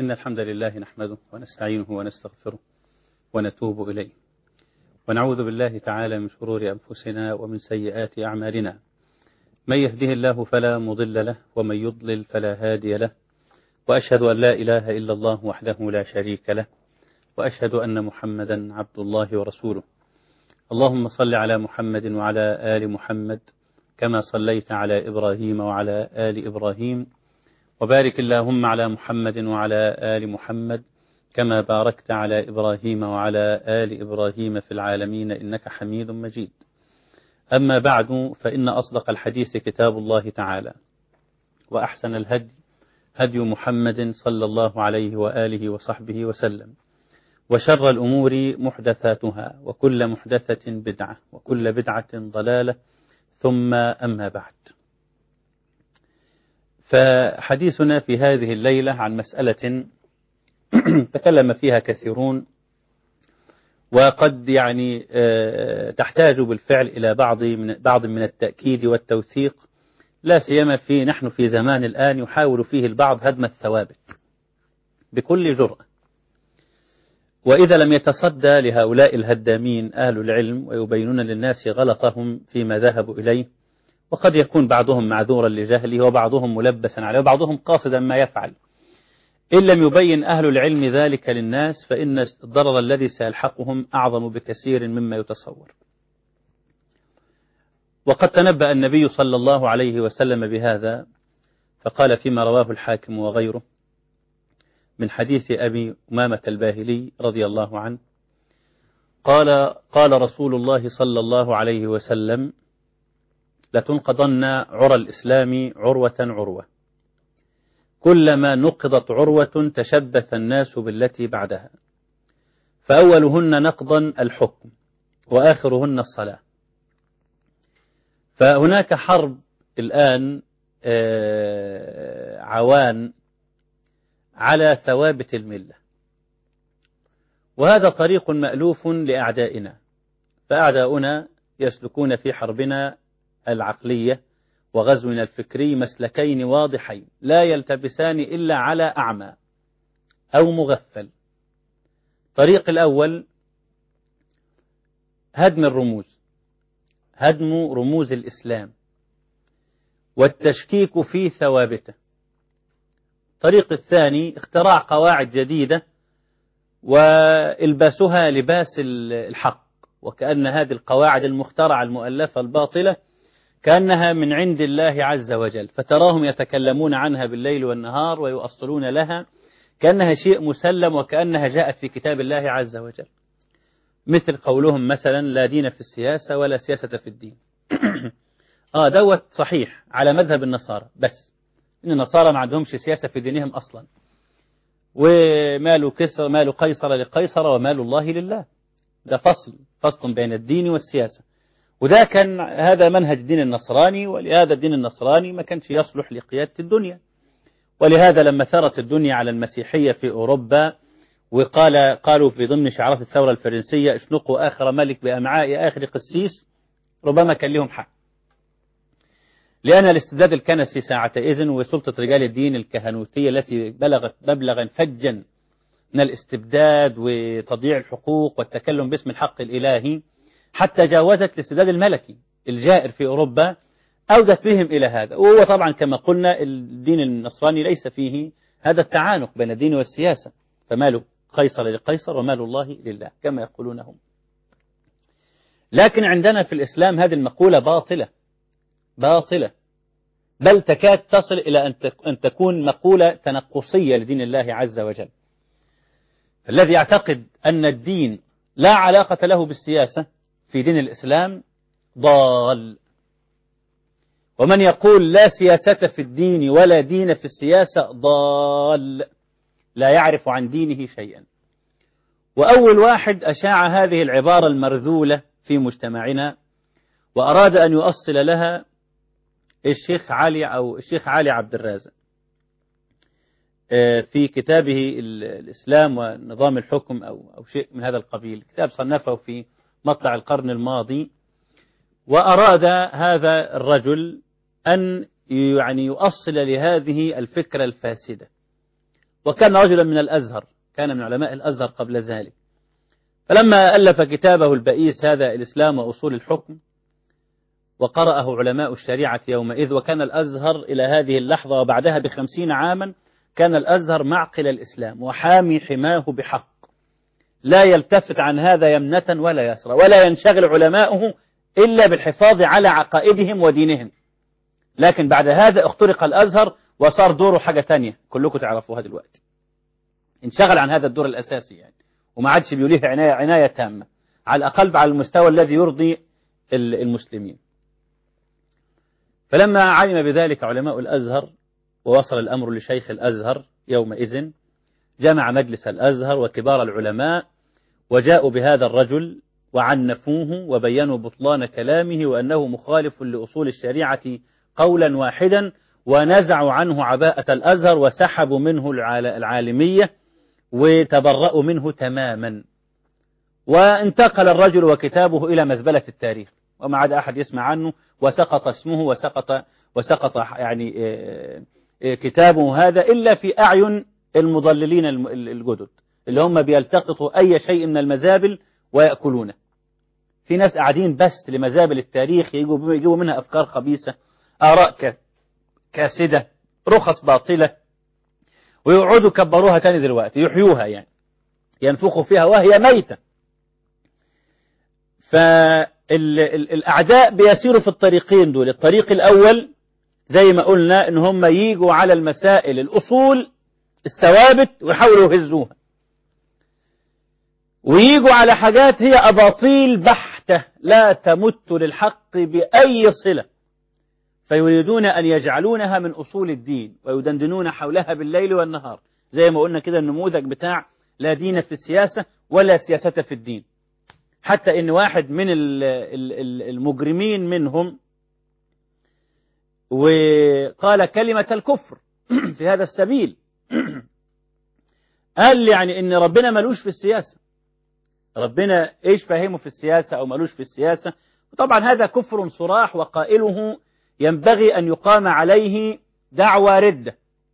إن الحمد لله نحمده ونستعينه ونستغفره ونتوب إليه ونعوذ بالله تعالى من شرور أنفسنا ومن سيئات أعمالنا من يهده الله فلا مضل له ومن يضلل فلا هادي له وأشهد أن لا إله إلا الله وحده لا شريك له وأشهد أن محمدا عبد الله ورسوله اللهم صل على محمد وعلى آل محمد كما صليت على إبراهيم وعلى آل إبراهيم وبارك اللهم على محمد وعلى آل محمد كما باركت على إبراهيم وعلى آل إبراهيم في العالمين إنك حميد مجيد أما بعد فإن أصدق الحديث كتاب الله تعالى وأحسن الهدي هدي محمد صلى الله عليه وآله وصحبه وسلم وشر الأمور محدثاتها وكل محدثة بدعة وكل بدعة ضلالة ثم أما بعد فحديثنا في هذه الليلة عن مسألة تكلم فيها كثيرون وقد يعني تحتاج بالفعل إلى بعض من بعض من التأكيد والتوثيق لا سيما في نحن في زمان الآن يحاول فيه البعض هدم الثوابت بكل جرأة وإذا لم يتصدى لهؤلاء الهدامين أهل العلم ويبينون للناس غلطهم فيما ذهبوا إليه وقد يكون بعضهم معذورا لجهله وبعضهم ملبسا عليه وبعضهم قاصدا ما يفعل إن لم يبين أهل العلم ذلك للناس فإن الضرر الذي سيلحقهم أعظم بكثير مما يتصور وقد تنبأ النبي صلى الله عليه وسلم بهذا فقال فيما رواه الحاكم وغيره من حديث أبي أمامة الباهلي رضي الله عنه قال قال رسول الله صلى الله عليه وسلم لتنقضن عرى الإسلام عروة عروة كلما نقضت عروة تشبث الناس بالتي بعدها فأولهن نقضا الحكم وآخرهن الصلاة فهناك حرب الآن عوان على ثوابت الملة وهذا طريق مألوف لأعدائنا فأعداؤنا يسلكون في حربنا العقلية وغزونا الفكري مسلكين واضحين لا يلتبسان إلا على أعمى أو مغفل الطريق الأول هدم الرموز هدم رموز الإسلام والتشكيك في ثوابته الطريق الثاني اختراع قواعد جديدة والباسها لباس الحق وكأن هذه القواعد المخترعة المؤلفة الباطلة كأنها من عند الله عز وجل فتراهم يتكلمون عنها بالليل والنهار ويؤصلون لها كأنها شيء مسلم وكأنها جاءت في كتاب الله عز وجل مثل قولهم مثلا لا دين في السياسة ولا سياسة في الدين آه دوت صحيح على مذهب النصارى بس إن النصارى ما عندهمش سياسة في دينهم أصلا ومال كسر مال قيصر لقيصر ومال الله لله ده فصل فصل بين الدين والسياسة وده كان هذا منهج الدين النصراني ولهذا الدين النصراني ما كانش يصلح لقيادة الدنيا ولهذا لما ثرت الدنيا على المسيحية في أوروبا وقال قالوا في ضمن شعارات الثورة الفرنسية اشنقوا آخر ملك بأمعاء آخر قسيس ربما كان لهم حق لأن الاستبداد الكنسي ساعتئذ وسلطة رجال الدين الكهنوتية التي بلغت مبلغا فجا من الاستبداد وتضييع الحقوق والتكلم باسم الحق الإلهي حتى جاوزت الاستبداد الملكي الجائر في أوروبا أودت بهم إلى هذا وهو طبعا كما قلنا الدين النصراني ليس فيه هذا التعانق بين الدين والسياسة فمال قيصر لقيصر ومال الله لله كما يقولون هم لكن عندنا في الإسلام هذه المقولة باطلة باطلة بل تكاد تصل إلى أن تكون مقولة تنقصية لدين الله عز وجل الذي يعتقد أن الدين لا علاقة له بالسياسة في دين الإسلام ضال ومن يقول لا سياسة في الدين ولا دين في السياسة ضال لا يعرف عن دينه شيئا وأول واحد أشاع هذه العبارة المرذولة في مجتمعنا وأراد أن يؤصل لها الشيخ علي أو الشيخ علي عبد الرازق في كتابه الإسلام ونظام الحكم أو أو شيء من هذا القبيل كتاب صنفه في مطلع القرن الماضي وأراد هذا الرجل أن يعني يؤصل لهذه الفكرة الفاسدة وكان رجلا من الأزهر كان من علماء الأزهر قبل ذلك فلما ألف كتابه البئيس هذا الإسلام وأصول الحكم وقرأه علماء الشريعة يومئذ وكان الأزهر إلى هذه اللحظة وبعدها بخمسين عاما كان الأزهر معقل الإسلام وحامي حماه بحق لا يلتفت عن هذا يمنة ولا يسرى ولا ينشغل علماؤه إلا بالحفاظ على عقائدهم ودينهم لكن بعد هذا اخترق الأزهر وصار دوره حاجة تانية كلكم تعرفوها دلوقتي انشغل عن هذا الدور الأساسي يعني وما عادش بيوليه عناية, عناية تامة على الأقل على المستوى الذي يرضي المسلمين فلما علم بذلك علماء الأزهر ووصل الأمر لشيخ الأزهر يومئذ جمع مجلس الأزهر وكبار العلماء وجاءوا بهذا الرجل وعنفوه وبينوا بطلان كلامه وأنه مخالف لأصول الشريعة قولا واحدا ونزعوا عنه عباءة الأزهر وسحبوا منه العالمية وتبرأوا منه تماما وانتقل الرجل وكتابه إلى مزبلة التاريخ وما عاد أحد يسمع عنه وسقط اسمه وسقط وسقط يعني كتابه هذا إلا في أعين المضللين الجدد اللي هم بيلتقطوا أي شيء من المزابل ويأكلونه في ناس قاعدين بس لمزابل التاريخ يجيبوا, يجيبوا منها أفكار خبيثة آراء كاسدة رخص باطلة ويقعدوا كبروها تاني دلوقتي يحيوها يعني ينفخوا فيها وهي ميتة فالأعداء بيسيروا في الطريقين دول الطريق الأول زي ما قلنا ان هم ييجوا على المسائل الأصول الثوابت ويحاولوا يهزوها وييجوا على حاجات هي أباطيل بحتة لا تمت للحق بأي صلة فيريدون أن يجعلونها من أصول الدين ويدندنون حولها بالليل والنهار زي ما قلنا كده النموذج بتاع لا دين في السياسة ولا سياسة في الدين حتى إن واحد من المجرمين منهم وقال كلمة الكفر في هذا السبيل قال يعني إن ربنا ملوش في السياسة ربنا إيش فاهمه في السياسة أو ملوش في السياسة وطبعا هذا كفر صراح وقائله ينبغي أن يقام عليه دعوى ردة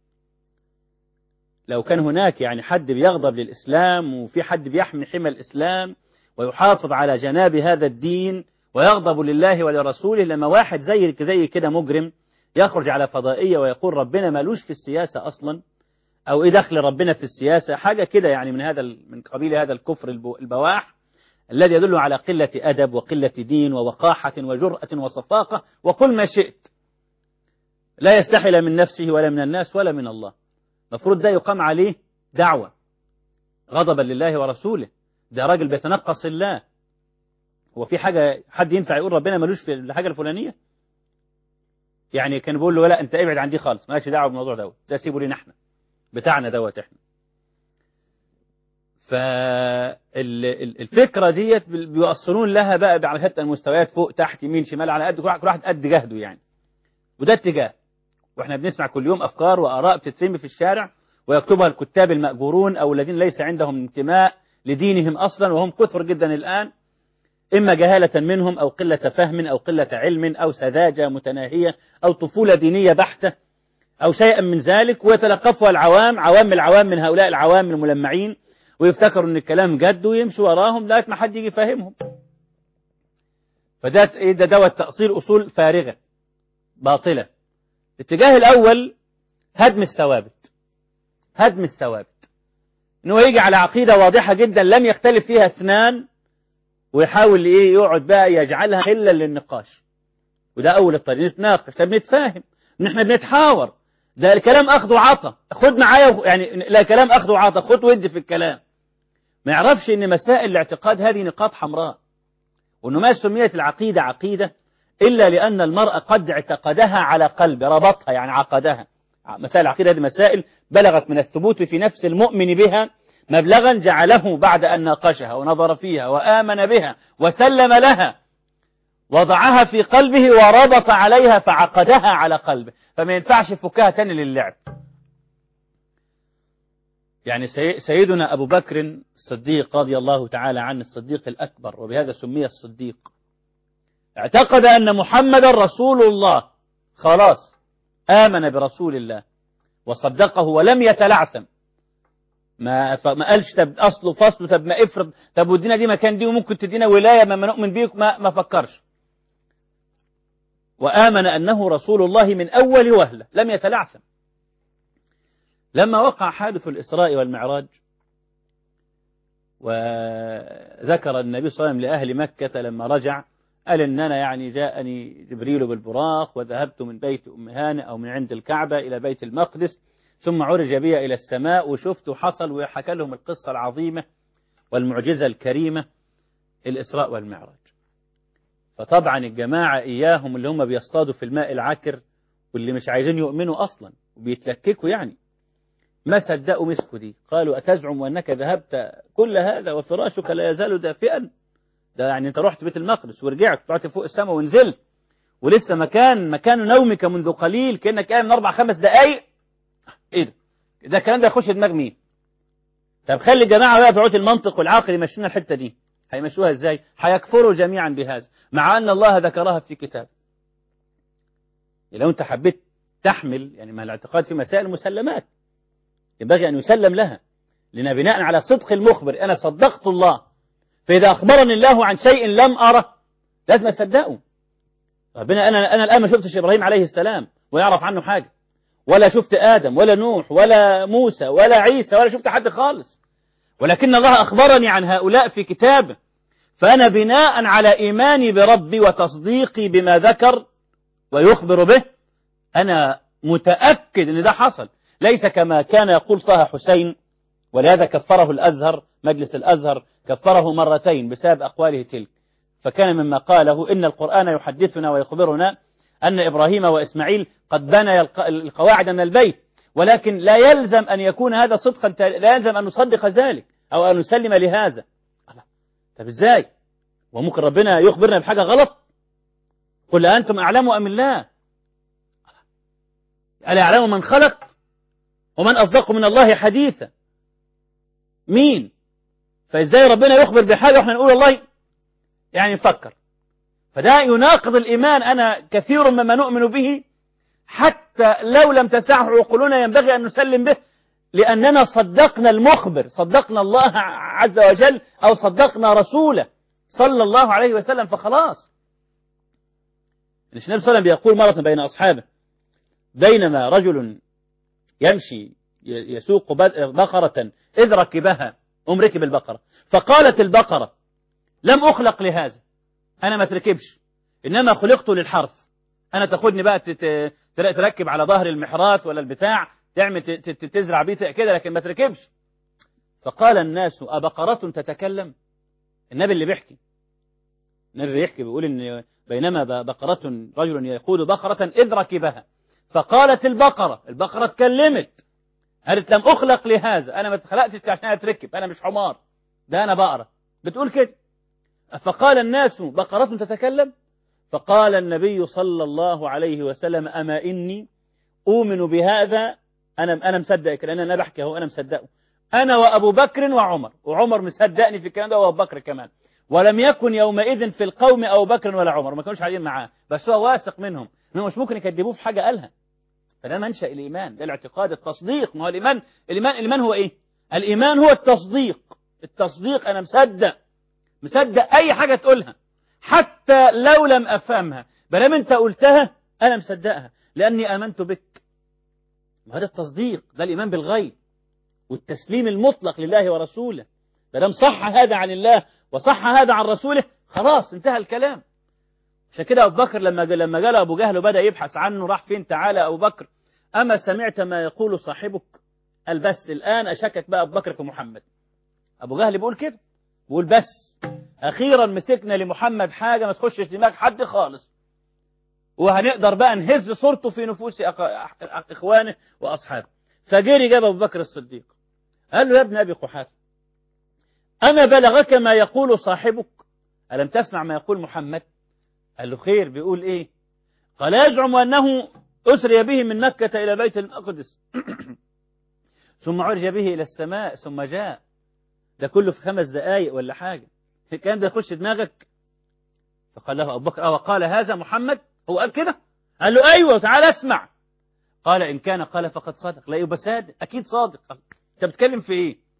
لو كان هناك يعني حد بيغضب للإسلام وفي حد بيحمي حمى الإسلام ويحافظ على جناب هذا الدين ويغضب لله ولرسوله لما واحد زي زي كده مجرم يخرج على فضائية ويقول ربنا ملوش في السياسة أصلا أو إيه دخل ربنا في السياسة حاجة كده يعني من هذا من قبيل هذا الكفر البواح الذي يدل على قلة أدب وقلة دين ووقاحة وجرأة وصفاقة وكل ما شئت لا يستحي لا من نفسه ولا من الناس ولا من الله المفروض ده يقام عليه دعوة غضبا لله ورسوله ده راجل بيتنقص الله هو في حاجة حد ينفع يقول ربنا ملوش في الحاجة الفلانية يعني كان بيقول له لا انت ابعد عن دي خالص مالكش دعوه بالموضوع دوت ده سيبه لنا احنا بتاعنا دوت احنا فالفكرة ديت بيوصلون لها بقى على حتى المستويات فوق تحت يمين شمال على قد كل واحد قد جهده يعني وده اتجاه واحنا بنسمع كل يوم افكار واراء بتترمي في الشارع ويكتبها الكتاب المأجورون او الذين ليس عندهم انتماء لدينهم اصلا وهم كثر جدا الان اما جهالة منهم او قلة فهم او قلة علم او سذاجة متناهية او طفولة دينية بحتة او شيئا من ذلك ويتلقفها العوام عوام العوام من هؤلاء العوام الملمعين ويفتكروا ان الكلام جد ويمشوا وراهم لغايه ما حد يجي يفهمهم فده ايه ده دوت تأصيل اصول فارغة باطلة الاتجاه الاول هدم الثوابت هدم الثوابت انه يجي على عقيدة واضحة جدا لم يختلف فيها اثنان ويحاول ايه يقعد بقى يجعلها خلا للنقاش وده اول الطريق نتناقش طب نتفاهم ان احنا بنتحاور ده الكلام اخذ وعطى خد معايا يعني لا كلام اخذ وعطى خد ودي في الكلام ما يعرفش ان مسائل الاعتقاد هذه نقاط حمراء وانه ما سميت العقيدة عقيدة الا لان المرأة قد اعتقدها على قلب ربطها يعني عقدها مسائل العقيدة هذه مسائل بلغت من الثبوت في نفس المؤمن بها مبلغا جعله بعد أن ناقشها ونظر فيها وآمن بها وسلم لها وضعها في قلبه وربط عليها فعقدها على قلبه فما ينفعش يفكها تاني للعب يعني سيدنا أبو بكر الصديق رضي الله تعالى عنه الصديق الأكبر وبهذا سمي الصديق اعتقد أن محمد رسول الله خلاص آمن برسول الله وصدقه ولم يتلعثم ما ما قالش طب اصله فصله طب ما افرض طب ودينا دي مكان دي وممكن تدينا ولايه ما نؤمن بيك ما ما فكرش وآمن أنه رسول الله من أول وهلة لم يتلعثم لما وقع حادث الإسراء والمعراج وذكر النبي صلى الله عليه وسلم لأهل مكة لما رجع قال إن أنا يعني جاءني جبريل بالبراق وذهبت من بيت أم هانئ أو من عند الكعبة إلى بيت المقدس ثم عرج بي إلى السماء وشفت وحصل وحكى لهم القصة العظيمة والمعجزة الكريمة الإسراء والمعراج فطبعا الجماعة إياهم اللي هم بيصطادوا في الماء العكر واللي مش عايزين يؤمنوا أصلا وبيتلككوا يعني ما صدقوا مسكوا دي قالوا أتزعم أنك ذهبت كل هذا وفراشك لا يزال دافئا ده يعني أنت رحت بيت المقدس ورجعت طلعت فوق السماء ونزلت ولسه مكان مكان نومك منذ قليل كأنك قايم من أربع خمس دقايق إيه ده؟ ده الكلام ده يخش دماغ مين؟ طب خلي الجماعة بقى بتوع المنطق والعقل يمشونا الحتة دي هيمشوها ازاي هيكفروا جميعا بهذا مع ان الله ذكرها في كتاب لو انت حبيت تحمل يعني ما الاعتقاد في مسائل مسلمات ينبغي ان يسلم لها لان بناء على صدق المخبر انا صدقت الله فاذا اخبرني الله عن شيء لم اره لازم اصدقه ربنا انا انا الان ما شفتش ابراهيم عليه السلام ويعرف عنه حاجه ولا شفت ادم ولا نوح ولا موسى ولا عيسى ولا شفت حد خالص ولكن الله أخبرني عن هؤلاء في كتابه فأنا بناء على إيماني بربي وتصديقي بما ذكر ويخبر به أنا متأكد أن ده حصل ليس كما كان يقول طه حسين ولهذا كفره الأزهر مجلس الأزهر كفره مرتين بسبب أقواله تلك فكان مما قاله إن القرآن يحدثنا ويخبرنا أن إبراهيم وإسماعيل قد بنى القواعد من البيت ولكن لا يلزم أن يكون هذا صدقا لا يلزم أن نصدق ذلك أو أن نسلم لهذا طب إزاي وممكن ربنا يخبرنا بحاجة غلط قل أنتم أعلم أم الله ألا يعلم من خلق ومن أصدق من الله حديثا مين فإزاي ربنا يخبر بحاجة وإحنا نقول الله يعني نفكر فده يناقض الإيمان أنا كثير مما نؤمن به حتى لو لم تسعه عقولنا ينبغي أن نسلم به لأننا صدقنا المخبر صدقنا الله عز وجل أو صدقنا رسوله صلى الله عليه وسلم فخلاص النبي صلى الله عليه وسلم بيقول مرة بين أصحابه بينما رجل يمشي يسوق بقرة إذ ركبها أم ركب البقرة فقالت البقرة لم أخلق لهذا أنا ما تركبش إنما خلقت للحرث أنا تاخدني بقى تركب على ظهر المحراث ولا البتاع تعمل تزرع بيه كده لكن ما تركبش فقال الناس أبقرة تتكلم النبي اللي بيحكي النبي بيحكي بيقول إن بينما بقرة رجل يقود بقرة إذ ركبها فقالت البقرة البقرة اتكلمت قالت لم أخلق لهذا أنا ما اتخلقتش عشان أتركب أنا مش حمار ده أنا بقرة بتقول كده فقال الناس بقرة تتكلم فقال النبي صلى الله عليه وسلم أما إني أؤمن بهذا أنا أنا مصدق لأن أنا بحكي أهو أنا مصدقه أنا وأبو بكر وعمر وعمر مصدقني في الكلام ده وأبو بكر كمان ولم يكن يومئذ في القوم أبو بكر ولا عمر ما كانوش قاعدين معاه بس هو واثق منهم إنهم مش ممكن يكذبوه في حاجة قالها فده منشأ الإيمان ده الاعتقاد التصديق ما هو الإيمان الإيمان الإيمان هو إيه؟ الإيمان هو التصديق التصديق أنا مصدق مصدق أي حاجة تقولها حتى لو لم أفهمها بلام أنت قلتها أنا مصدقها لأني آمنت بك وهذا التصديق ده الإيمان بالغيب والتسليم المطلق لله ورسوله بلام صح هذا عن الله وصح هذا عن رسوله خلاص انتهى الكلام عشان كده أبو بكر لما لما جاء أبو جهل وبدأ يبحث عنه راح فين تعالى أبو بكر أما سمعت ما يقول صاحبك قال بس الآن أشكك بقى أبو بكر في محمد أبو جهل بيقول كده بيقول بس أخيرا مسكنا لمحمد حاجة ما تخشش دماغ حد خالص وهنقدر بقى نهز صورته في نفوس إخوانه وأصحابه فجري جاب أبو بكر الصديق قال له يا ابن أبي قحافة أما بلغك ما يقول صاحبك ألم تسمع ما يقول محمد قال له خير بيقول إيه قال يزعم أنه أسري به من مكة إلى بيت المقدس ثم عرج به إلى السماء ثم جاء ده كله في خمس دقايق ولا حاجة الكلام ده يخش دماغك فقال له أبو بكر أو قال هذا محمد هو قال كده قال له أيوة تعالى اسمع قال إن كان قال فقد صادق لا يبقى صادق أكيد صادق أنت بتتكلم في إيه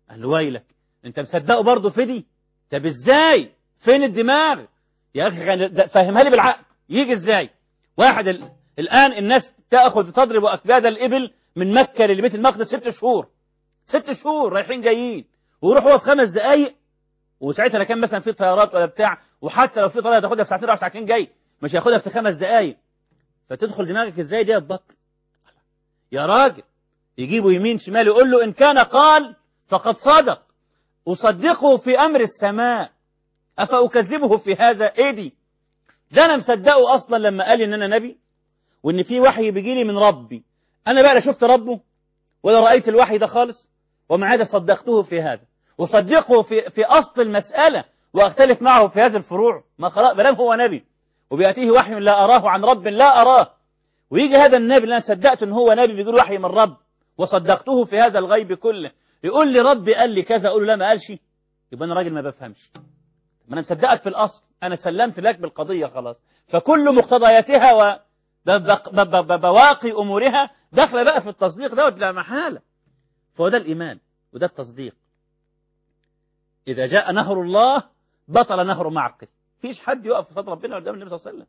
قال له ويلك انت مصدقه برضه فدي طب ازاي فين الدماغ يا اخي غن- ده- فهمها لي بالعقل يجي ازاي واحد ال... الان الناس تاخذ تضرب اكباد الابل من مكه لبيت المقدس ست شهور ست شهور رايحين جايين ويروح هو في خمس دقائق وساعتها لا كان مثلا في طيارات ولا بتاع وحتى لو في طياره تاخدها في ساعتين راح ساعتين جاي مش هياخدها في خمس دقائق فتدخل دماغك ازاي دي يا بكر يا راجل يجيبه يمين شمال يقول له ان كان قال فقد صدق اصدقه في امر السماء افاكذبه في هذا ايه دي ده انا مصدقه اصلا لما قال ان انا نبي وان في وحي بيجي لي من ربي انا بقى لا شفت ربه ولا رايت الوحي ده خالص ومع هذا صدقته في هذا وصدقه في في اصل المساله واختلف معه في هذه الفروع ما خلاص ما دام هو نبي وبياتيه وحي لا اراه عن رب لا اراه ويجي هذا النبي اللي انا صدقت ان هو نبي بيقول وحي من رب وصدقته في هذا الغيب كله يقول لي ربي قال لي كذا اقول له لا ما قالش يبقى انا راجل ما بفهمش ما انا مصدقك في الاصل انا سلمت لك بالقضيه خلاص فكل مقتضياتها و ببق- بب- بب- بواقي امورها داخله بقى في التصديق دوت لا محاله فهو ده الايمان وده التصديق اذا جاء نهر الله بطل نهر معقل فيش حد يقف في صدر ربنا قدام النبي صلى الله عليه وسلم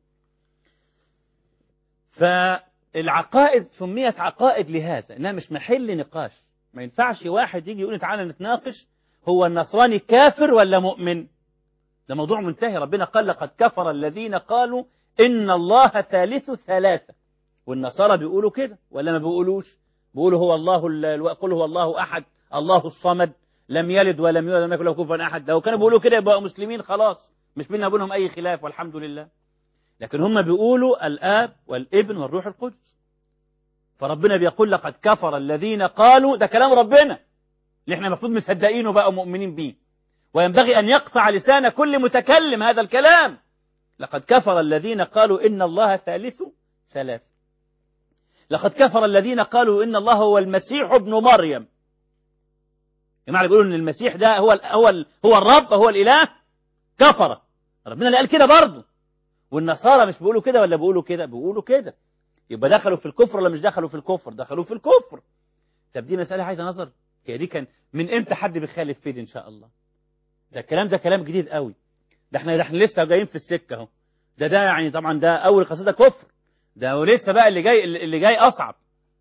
فالعقائد سميت عقائد لهذا انها مش محل نقاش ما ينفعش واحد يجي يقول تعالى نتناقش هو النصراني كافر ولا مؤمن ده موضوع منتهي ربنا قال لقد كفر الذين قالوا إن الله ثالث ثلاثة والنصارى بيقولوا كده ولا ما بيقولوش بيقولوا هو الله ال- قل هو الله أحد الله الصمد لم يلد ولم يولد ولم يكن له كفوا أحد لو كانوا بيقولوا كده يبقوا مسلمين خلاص مش بيننا وبينهم أي خلاف والحمد لله لكن هم بيقولوا الآب والابن والروح القدس فربنا بيقول لقد كفر الذين قالوا ده كلام ربنا اللي احنا المفروض مصدقينه بقى ومؤمنين بيه وينبغي أن يقطع لسان كل متكلم هذا الكلام لقد كفر الذين قالوا إن الله ثالث ثلاث لقد كفر الذين قالوا إن الله هو المسيح ابن مريم جماعة اللي بيقولوا إن المسيح ده هو ال هو ال هو الرب هو الإله كفر ربنا اللي قال كده برضه والنصارى مش بيقولوا كده ولا بيقولوا كده بيقولوا كده يبقى دخلوا في الكفر ولا مش دخلوا في الكفر دخلوا في الكفر طب دي مسألة عايزة نظر هي دي كان من امتى حد بيخالف فيه دي ان شاء الله ده الكلام ده كلام جديد قوي ده احنا ده احنا لسه جايين في السكه اهو ده ده يعني طبعا ده اول قصيده كفر ده ولسه بقى اللي جاي اللي جاي اصعب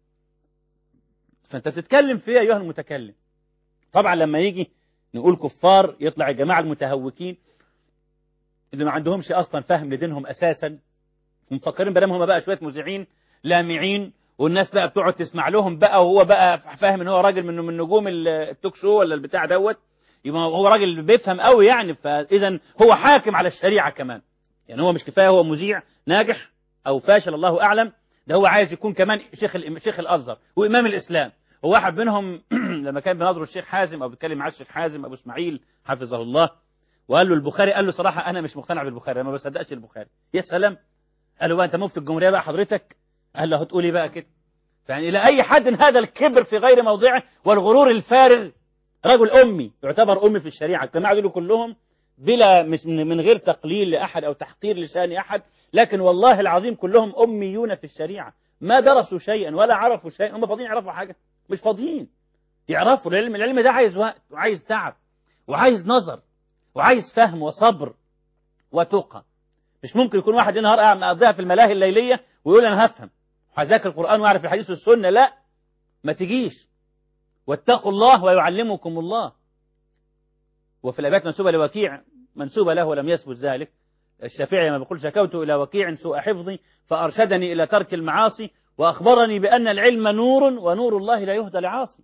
فانت بتتكلم في ايه ايها المتكلم طبعا لما يجي نقول كفار يطلع الجماعه المتهوكين اللي ما عندهمش اصلا فهم لدينهم اساسا ومفكرين بلام هم بقى شويه مذيعين لامعين والناس بقى بتقعد تسمع لهم بقى وهو بقى فاهم ان هو راجل من من نجوم التوك شو ولا البتاع دوت يبقى هو راجل بيفهم قوي يعني فاذا هو حاكم على الشريعه كمان يعني هو مش كفايه هو مذيع ناجح او فاشل الله اعلم ده هو عايز يكون كمان شيخ الإم- شيخ الازهر وامام الاسلام هو واحد منهم لما كان بيناظره الشيخ حازم او بيتكلم مع الشيخ حازم ابو اسماعيل حفظه الله وقال له البخاري قال له صراحه انا مش مقتنع بالبخاري انا ما بصدقش البخاري يا سلام قال له بقى انت مفتي الجمهوريه بقى حضرتك قال له هتقولي بقى كده يعني الى اي حد هذا الكبر في غير موضعه والغرور الفارغ رجل امي يعتبر امي في الشريعه الجماعه دول كلهم بلا مش من من غير تقليل لاحد او تحقير لشان احد لكن والله العظيم كلهم اميون في الشريعه ما درسوا شيئا ولا عرفوا شيئا هم فاضيين يعرفوا حاجه مش فاضيين يعرفوا العلم العلم ده عايز وقت وعايز تعب وعايز نظر وعايز فهم وصبر وتقى مش ممكن يكون واحد نهار قاعد مقضيها في الملاهي الليليه ويقول انا هفهم وهذاكر القران واعرف الحديث والسنه لا ما تجيش واتقوا الله ويعلمكم الله وفي الابيات منسوبه لوكيع منسوبه له ولم يثبت ذلك الشافعي لما بيقول شكوت الى وكيع سوء حفظي فارشدني الى ترك المعاصي واخبرني بان العلم نور ونور الله لا يهدى لعاصي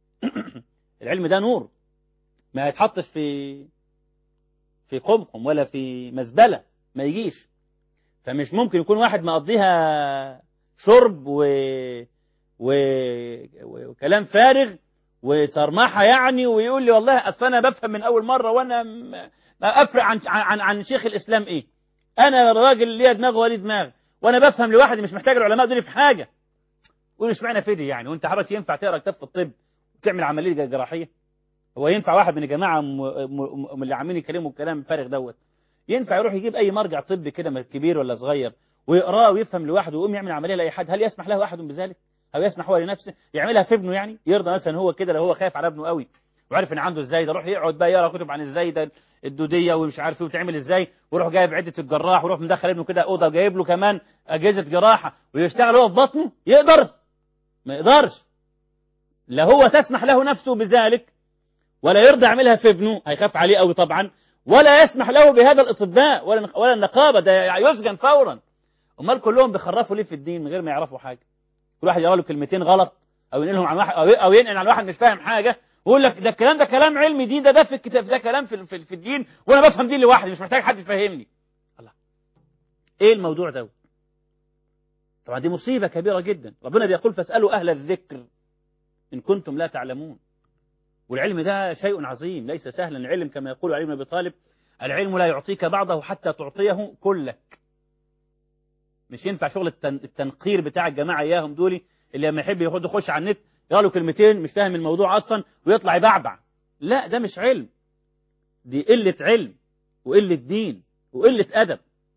العلم ده نور ما يتحطش في في قمقم ولا في مزبله ما يجيش فمش ممكن يكون واحد مقضيها شرب و... و... وكلام فارغ وصرمحة يعني ويقول لي والله أصل أنا بفهم من أول مرة وأنا م- ما أفرق عن عن عن شيخ الإسلام إيه؟ أنا راجل ليا دماغ ولي دماغ وأنا بفهم لوحدي مش محتاج العلماء دول في حاجة. قول اشمعنى فدي يعني وأنت حضرتك ينفع تقرا كتاب في الطب وتعمل عملية جراحية؟ هو ينفع واحد من الجماعة م- م- من اللي عاملين يكلموا الكلام الفارغ دوت ينفع يروح يجيب أي مرجع طبي كده كبير ولا صغير ويقراه ويفهم لوحده ويقوم يعمل عملية لأي حد هل يسمح له أحد بذلك؟ أو يسمح هو لنفسه يعملها في ابنه يعني يرضى مثلا هو كده لو هو خايف على ابنه قوي وعرف ان عنده الزايده يروح يقعد بقى يقرا كتب عن الزايده الدوديه ومش عارف ايه وتعمل ازاي ويروح جايب عده الجراح ويروح مدخل ابنه كده اوضه وجايب له كمان اجهزه جراحه ويشتغل هو في بطنه يقدر ما يقدرش لا هو تسمح له نفسه بذلك ولا يرضى يعملها في ابنه هيخاف عليه قوي طبعا ولا يسمح له بهذا الاطباء ولا ولا النقابه ده يسجن فورا امال كلهم بيخرفوا ليه في الدين من غير ما يعرفوا حاجه كل واحد يقرا له كلمتين غلط او ينقلهم عن واحد او ينقل عن واحد مش فاهم حاجه ويقول لك ده الكلام ده كلام علمي دين ده ده في الكتاب ده كلام في, في, في الدين وانا بفهم دين لوحدي مش محتاج حد يفهمني الله ايه الموضوع ده طبعا دي مصيبه كبيره جدا ربنا بيقول فاسالوا اهل الذكر ان كنتم لا تعلمون والعلم ده شيء عظيم ليس سهلا العلم كما يقول علي بن ابي طالب العلم لا يعطيك بعضه حتى تعطيه كلك مش ينفع شغل التنقير بتاع الجماعه اياهم دولي اللي لما يحب ياخد يخش على النت يقرا له كلمتين مش فاهم الموضوع اصلا ويطلع يبعبع لا ده مش علم دي قله علم وقله دين وقله ادب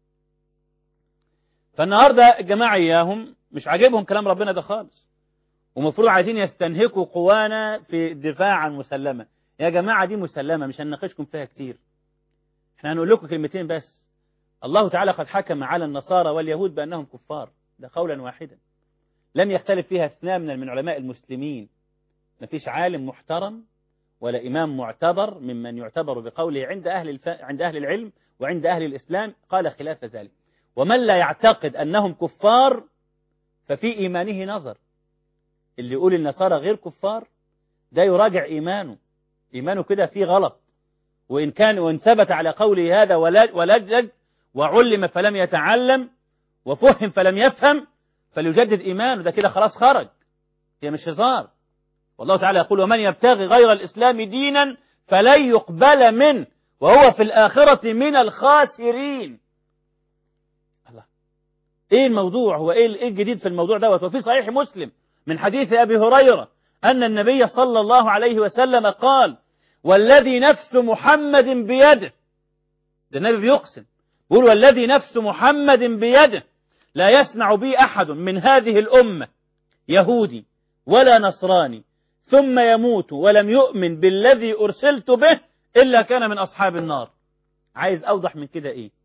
فالنهارده الجماعه اياهم مش عاجبهم كلام ربنا ده خالص ومفروض عايزين يستنهكوا قوانا في الدفاع عن مسلمه يا جماعه دي مسلمه مش هنناقشكم فيها كتير احنا هنقول لكم كلمتين بس الله تعالى قد حكم على النصارى واليهود بانهم كفار ده قولا واحدا لم يختلف فيها اثنان من علماء المسلمين ما فيش عالم محترم ولا إمام معتبر ممن يعتبر بقوله عند أهل, الف... عند أهل العلم وعند أهل الإسلام قال خلاف ذلك ومن لا يعتقد أنهم كفار ففي إيمانه نظر اللي يقول النصارى غير كفار ده يراجع إيمانه إيمانه كده فيه غلط وإن كان وإن ثبت على قوله هذا ولجلج وعلم فلم يتعلم وفهم فلم يفهم فليجدد إيمانه ده كده خلاص خرج هي مش هزار والله تعالى يقول ومن يبتغي غير الإسلام دينا فلن يقبل منه وهو في الآخرة من الخاسرين الله إيه الموضوع هو إيه الجديد في الموضوع دوت وفي صحيح مسلم من حديث أبي هريرة أن النبي صلى الله عليه وسلم قال والذي نفس محمد بيده ده النبي بيقسم بيقول والذي نفس محمد بيده لا يسمع بي أحد من هذه الأمة يهودي ولا نصراني ثم يموت ولم يؤمن بالذي أرسلت به إلا كان من أصحاب النار عايز أوضح من كده إيه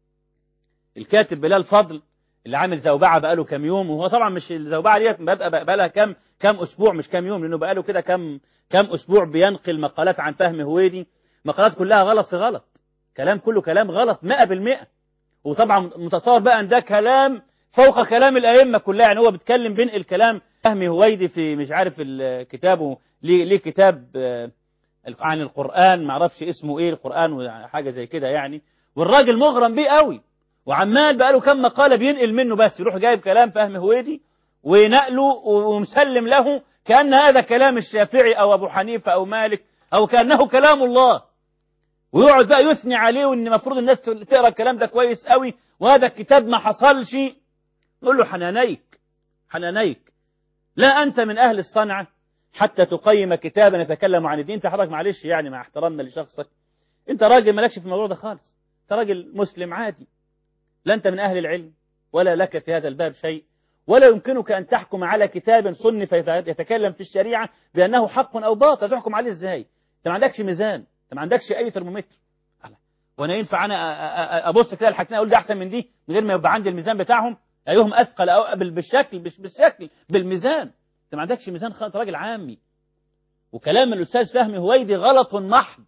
الكاتب بلال فضل اللي عامل زوبعة بقاله كام يوم وهو طبعا مش الزوبعة ديت بقى لها كام كام أسبوع مش كام يوم لأنه بقاله كده كام كام أسبوع بينقل مقالات عن فهم هويدي مقالات كلها غلط في غلط كلام كله كلام غلط 100% وطبعا متصور بقى ان ده كلام فوق كلام الأئمة كلها يعني هو بيتكلم بين الكلام فهمي هويدي في مش عارف كتابه ليه, ليه كتاب عن القرآن ما اعرفش اسمه ايه القرآن وحاجة زي كده يعني والراجل مغرم بيه قوي وعمال بقاله كم مقالة بينقل منه بس يروح جايب كلام فهم هويدي ونقله ومسلم له كأن هذا كلام الشافعي أو أبو حنيفة أو مالك أو كأنه كلام الله ويقعد بقى يثني عليه وان المفروض الناس تقرا الكلام ده كويس قوي وهذا الكتاب ما حصلش نقول له حنانيك حنانيك لا أنت من أهل الصنعة حتى تقيم كتابا يتكلم عن الدين انت حضرتك معلش يعني مع احترامنا لشخصك انت راجل مالكش في الموضوع ده خالص انت راجل مسلم عادي لا انت من أهل العلم ولا لك في هذا الباب شيء ولا يمكنك أن تحكم على كتاب صنف يتكلم في الشريعة بأنه حق أو باطل تحكم عليه ازاي انت ما عندكش ميزان انت ما عندكش أي ترمومتر وانا ينفع انا ابص كده الحاجتين اقول ده احسن من دي من غير ما يبقى عندي الميزان بتاعهم ايهم اثقل او بالشكل مش بالشكل بالميزان انت ما عندكش ميزان خالص راجل عامي وكلام الاستاذ فهمي هويدي غلط محض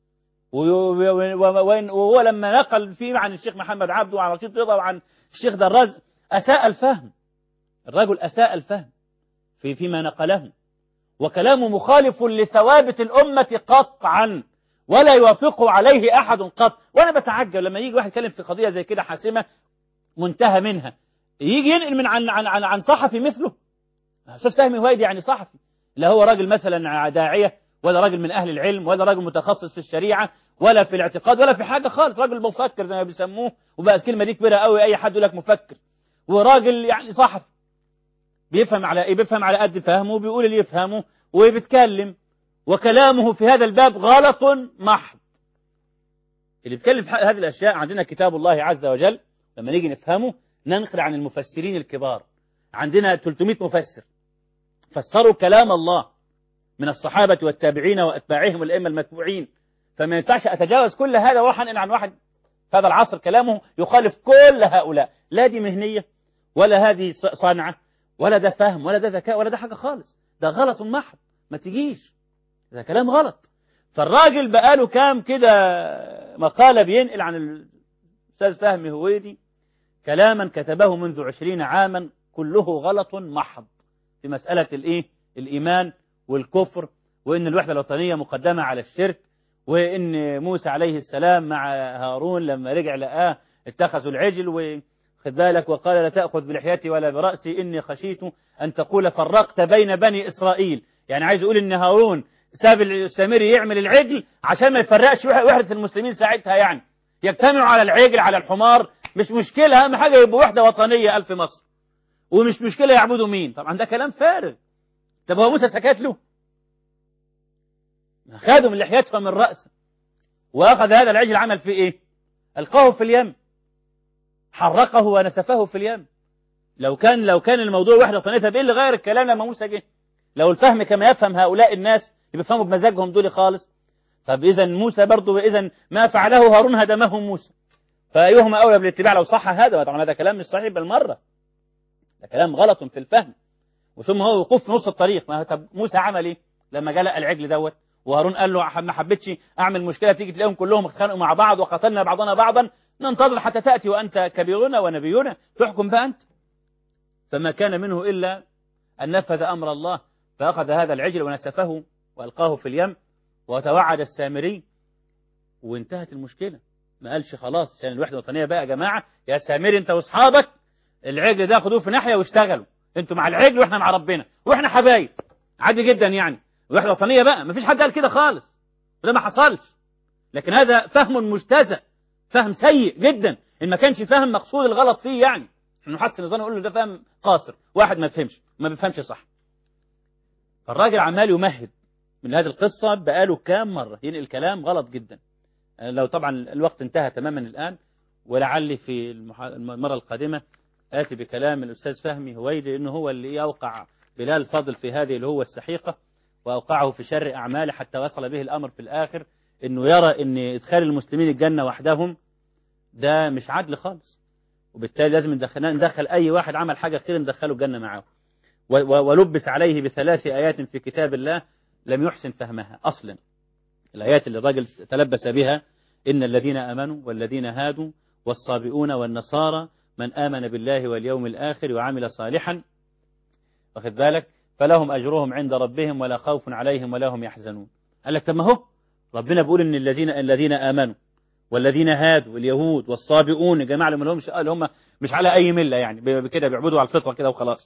وهو لما نقل فيه عن الشيخ محمد عبده وعن رشيد رضا وعن الشيخ دراز اساء الفهم الرجل اساء الفهم في فيما نقله وكلامه مخالف لثوابت الامه قطعا ولا يوافقه عليه احد قط وانا بتعجب لما يجي واحد يتكلم في قضيه زي كده حاسمه منتهى منها يجي ينقل من عن عن عن, عن صحفي مثله استاذ فهمي هويدي يعني صحفي لا هو راجل مثلا داعيه ولا راجل من اهل العلم ولا راجل متخصص في الشريعه ولا في الاعتقاد ولا في حاجه خالص راجل مفكر زي ما بيسموه وبقى الكلمه دي كبيره قوي اي حد يقول لك مفكر وراجل يعني صحفي بيفهم على ايه بيفهم على قد فهمه وبيقول اللي يفهمه وبيتكلم وكلامه في هذا الباب غلط محض اللي بيتكلم في هذه الاشياء عندنا كتاب الله عز وجل لما نيجي نفهمه ننقل عن المفسرين الكبار عندنا 300 مفسر فسروا كلام الله من الصحابة والتابعين وأتباعهم والأئمة المتبوعين فما ينفعش أتجاوز كل هذا وأروح أنقل عن واحد في هذا العصر كلامه يخالف كل هؤلاء لا دي مهنية ولا هذه صنعة ولا ده فهم ولا ده ذكاء ولا ده حاجة خالص ده غلط محض ما تجيش ده كلام غلط فالراجل بقاله كام كده مقالة بينقل عن الأستاذ فهمي هويدي كلاما كتبه منذ عشرين عاما كله غلط محض في مسألة الإيه؟ الإيمان والكفر وإن الوحدة الوطنية مقدمة على الشرك وإن موسى عليه السلام مع هارون لما رجع لقاه اتخذوا العجل وخد بالك وقال لا تأخذ بلحيتي ولا برأسي إني خشيت أن تقول فرقت بين بني إسرائيل يعني عايز يقول إن هارون ساب السامري يعمل العجل عشان ما يفرقش وحدة المسلمين ساعتها يعني يجتمعوا على العجل على الحمار مش مشكلة أهم حاجة يبقوا وحدة وطنية ألف مصر ومش مشكلة يعبدوا مين طبعا ده كلام فارغ طب هو موسى سكت له خدوا من لحيته من رأسه وأخذ هذا العجل عمل فيه إيه ألقاه في اليم حرقه ونسفه في اليم لو كان لو كان الموضوع وحدة وطنية طب إيه اللي غير الكلام لما موسى جه لو الفهم كما يفهم هؤلاء الناس يفهموا بمزاجهم دول خالص طب إذا موسى برضه إذا ما فعله هارون هدمه موسى فأيهما أولى بالاتباع لو صح هذا طبعا هذا كلام مش صحيح بالمرة ده كلام غلط في الفهم وثم هو وقوف في نص الطريق ما طب موسى عمل ايه لما جلق العجل دوت وهارون قال له ما حبيتش اعمل مشكله تيجي تلاقيهم كلهم اتخانقوا مع بعض وقتلنا بعضنا بعضا ننتظر حتى تاتي وانت كبيرنا ونبينا تحكم بقى انت فما كان منه الا ان نفذ امر الله فاخذ هذا العجل ونسفه والقاه في اليم وتوعد السامري وانتهت المشكله ما قالش خلاص عشان الوحده الوطنيه بقى يا جماعه يا سامري انت واصحابك العجل ده خدوه في ناحيه واشتغلوا انتوا مع العجل واحنا مع ربنا واحنا حبايب عادي جدا يعني وحده وطنيه بقى ما فيش حد قال كده خالص وده ما حصلش لكن هذا فهم مجتزأ فهم سيء جدا ان ما كانش فاهم مقصود الغلط فيه يعني احنا نحسن الظن نقول له ده فهم قاصر واحد ما بيفهمش ما بيفهمش صح فالراجل عمال يمهد من هذه القصة بقاله كام مرة ينقل الكلام غلط جدا لو طبعا الوقت انتهى تماما الآن ولعلي في المرة القادمة آتي بكلام الأستاذ فهمي هويدي إنه هو اللي أوقع بلال فضل في هذه اللي هو السحيقة وأوقعه في شر أعماله حتى وصل به الأمر في الآخر إنه يرى إن إدخال المسلمين الجنة وحدهم ده مش عدل خالص وبالتالي لازم ندخل, ندخل أي واحد عمل حاجة خير ندخله الجنة معه ولبس عليه بثلاث آيات في كتاب الله لم يحسن فهمها أصلا الآيات اللي الراجل تلبس بها إن الذين آمنوا والذين هادوا والصابئون والنصارى من آمن بالله واليوم الآخر وعمل صالحا واخد بالك فلهم أجرهم عند ربهم ولا خوف عليهم ولا هم يحزنون قال لك طب ما هو ربنا بيقول إن الذين الذين آمنوا والذين هادوا واليهود والصابئون يا جماعة اللي مش اللي هم مش على أي ملة يعني بكده بيعبدوا على الفطرة كده وخلاص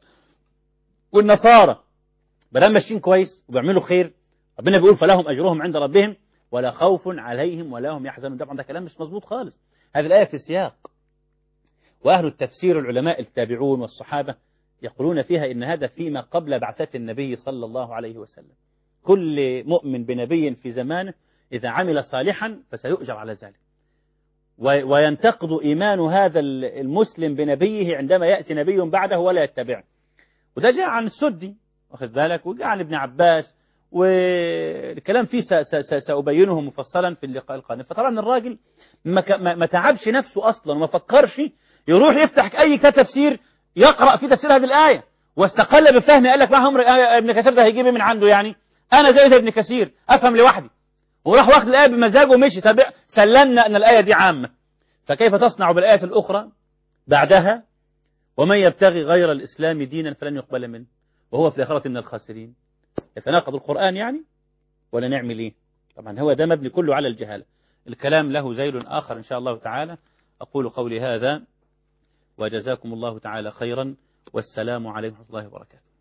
والنصارى بدل ماشيين كويس وبيعملوا خير ربنا بيقول فلهم أجرهم عند ربهم ولا خوف عليهم ولا هم يحزنون طبعا ده كلام مش مظبوط خالص هذه الآية في سياق وأهل التفسير العلماء التابعون والصحابة يقولون فيها إن هذا فيما قبل بعثة النبي صلى الله عليه وسلم كل مؤمن بنبي في زمانه إذا عمل صالحا فسيؤجر على ذلك وينتقض إيمان هذا المسلم بنبيه عندما يأتي نبي بعده ولا يتبعه وده جاء عن السدي واخذ بالك وجاء عن ابن عباس والكلام فيه سأبينه مفصلا في اللقاء القادم فطبعا الراجل ما تعبش نفسه أصلا وما فكرش يروح يفتح أي كتاب تفسير يقرأ في تفسير هذه الآية واستقل بفهمه قال لك ما عمر ابن كثير ده هيجيب من عنده يعني أنا زي زي ابن كثير أفهم لوحدي وراح واخد الآية بمزاجه ومشي طب سلمنا أن الآية دي عامة فكيف تصنع بالآية الأخرى بعدها ومن يبتغي غير الإسلام دينا فلن يقبل منه وهو في الآخرة من الخاسرين يتناقض القرآن يعني ولا نعمل إيه طبعا هو ده مبني كله على الجهالة الكلام له زيل آخر إن شاء الله تعالى أقول قولي هذا وجزاكم الله تعالى خيرا والسلام عليكم ورحمة الله وبركاته